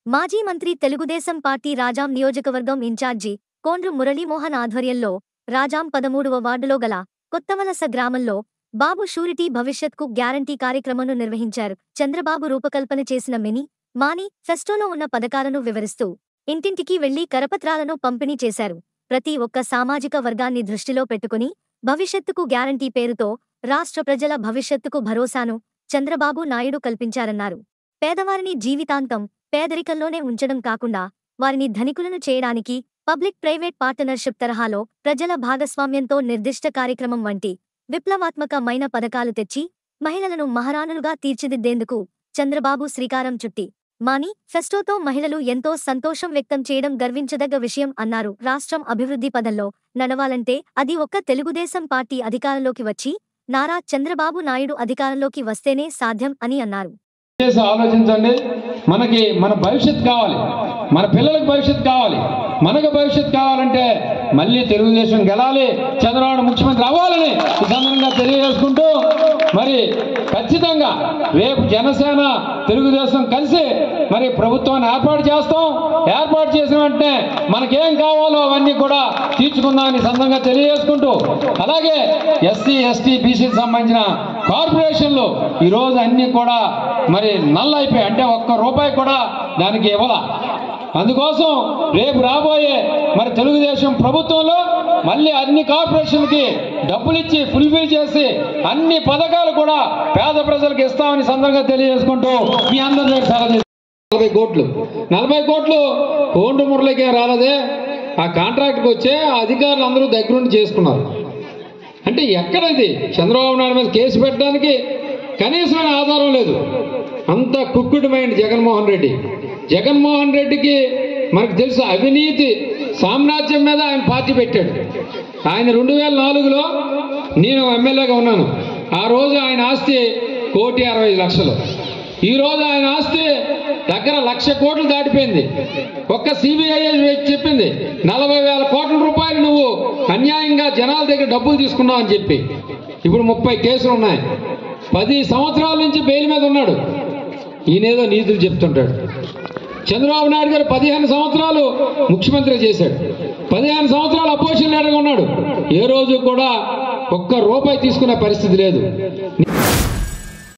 మాజీ మంత్రి తెలుగుదేశం పార్టీ రాజాం నియోజకవర్గం ఇన్ఛార్జి కోండ్రు మురళీమోహన్ ఆధ్వర్యంలో రాజాం పదమూడవ వార్డులో గల కొత్తవలస గ్రామంలో బాబు షూరిటీ భవిష్యత్కు గ్యారంటీ కార్యక్రమంను నిర్వహించారు చంద్రబాబు రూపకల్పన చేసిన మినీ మాని ఫెస్టోలో ఉన్న పథకాలను వివరిస్తూ ఇంటింటికి వెళ్లి కరపత్రాలను పంపిణీ చేశారు ప్రతి ఒక్క సామాజిక వర్గాన్ని దృష్టిలో పెట్టుకుని భవిష్యత్తుకు గ్యారంటీ పేరుతో రాష్ట్ర ప్రజల భవిష్యత్తుకు భరోసాను చంద్రబాబు నాయుడు కల్పించారన్నారు పేదవారిని జీవితాంతం పేదరికంలోనే ఉంచడం కాకుండా వారిని ధనికులను చేయడానికి పబ్లిక్ ప్రైవేట్ పార్ట్నర్షిప్ తరహాలో ప్రజల భాగస్వామ్యంతో నిర్దిష్ట కార్యక్రమం వంటి విప్లవాత్మకమైన పథకాలు తెచ్చి మహిళలను మహారాణులుగా తీర్చిదిద్దేందుకు చంద్రబాబు శ్రీకారం చుట్టి మాని ఫెస్టోతో మహిళలు ఎంతో సంతోషం వ్యక్తం చేయడం గర్వించదగ్గ విషయం అన్నారు రాష్ట్రం అభివృద్ధి పదంలో నడవాలంటే అది ఒక్క తెలుగుదేశం పార్టీ అధికారంలోకి వచ్చి నారా చంద్రబాబు నాయుడు అధికారంలోకి వస్తేనే సాధ్యం అని అన్నారు చేసి ఆలోచించండి మనకి మన భవిష్యత్ కావాలి మన పిల్లలకు భవిష్యత్ కావాలి మనకు భవిష్యత్ కావాలంటే మళ్ళీ తెలుగుదేశం గెలాలి చంద్రబాబు ముఖ్యమంత్రి అవ్వాలని ఈ సందర్భంగా తెలియజేసుకుంటూ మరి ఖచ్చితంగా రేపు జనసేన తెలుగుదేశం కలిసి మరి ప్రభుత్వాన్ని ఏర్పాటు చేస్తాం ఏర్పాటు చేసిన వెంటనే మనకేం కావాలో అవన్నీ కూడా తీర్చుకుందామని ఈ సందర్భంగా తెలియజేసుకుంటూ అలాగే ఎస్సీ ఎస్టీ బీసీకి సంబంధించిన కార్పొరేషన్లు ఈరోజు అన్ని కూడా మరి నల్ల అయిపోయాయి అంటే ఒక్క రూపాయి కూడా దానికి ఇవ్వాల అందుకోసం రేపు రాబోయే మరి తెలుగుదేశం ప్రభుత్వంలో మళ్ళీ అన్ని కార్పొరేషన్లకి డబ్బులు ఇచ్చి ఫుల్ఫిల్ చేసి అన్ని పథకాలు కూడా పేద ప్రజలకు ఇస్తామని సందర్భంగా తెలియజేసుకుంటూ మీ అందరి దగ్గర సెలవు తీసుకుంటున్నాను. నలభై కోట్లు నలభై కోట్లు కోండు మురళికే రాలేదే ఆ కాంట్రాక్ట్కి వచ్చే ఆ అధికారులు అందరూ దగ్గరుండి చేసుకున్నారు అంటే ఎక్కడ ఇది చంద్రబాబు నాయుడు మీద కేసు పెట్టడానికి కనీసమైన ఆధారం లేదు అంత కుక్కుడు మైండ్ జగన్మోహన్ రెడ్డి జగన్మోహన్ రెడ్డికి మనకు తెలుసు అవినీతి సామ్రాజ్యం మీద ఆయన పార్టీ పెట్టాడు ఆయన రెండు వేల నాలుగులో నేను ఎమ్మెల్యేగా ఉన్నాను ఆ రోజు ఆయన ఆస్తి కోటి అరవై లక్షలు ఈ రోజు ఆయన ఆస్తి దగ్గర లక్ష కోట్లు దాటిపోయింది ఒక్క సిబిఐ చెప్పింది నలభై వేల కోట్ల రూపాయలు నువ్వు అన్యాయంగా జనాల దగ్గర డబ్బులు తీసుకున్నావు అని చెప్పి ఇప్పుడు ముప్పై కేసులు ఉన్నాయి పది సంవత్సరాల నుంచి బెయిల్ మీద ఉన్నాడు ఈయనేదో నీతులు చెప్తుంటాడు చంద్రబాబు నాయుడు గారు పదిహేను సంవత్సరాలు ముఖ్యమంత్రి చేశాడు పదిహేను సంవత్సరాలు అపోజిషన్ లీడర్గా ఉన్నాడు ఏ రోజు కూడా ఒక్క రూపాయి తీసుకునే పరిస్థితి లేదు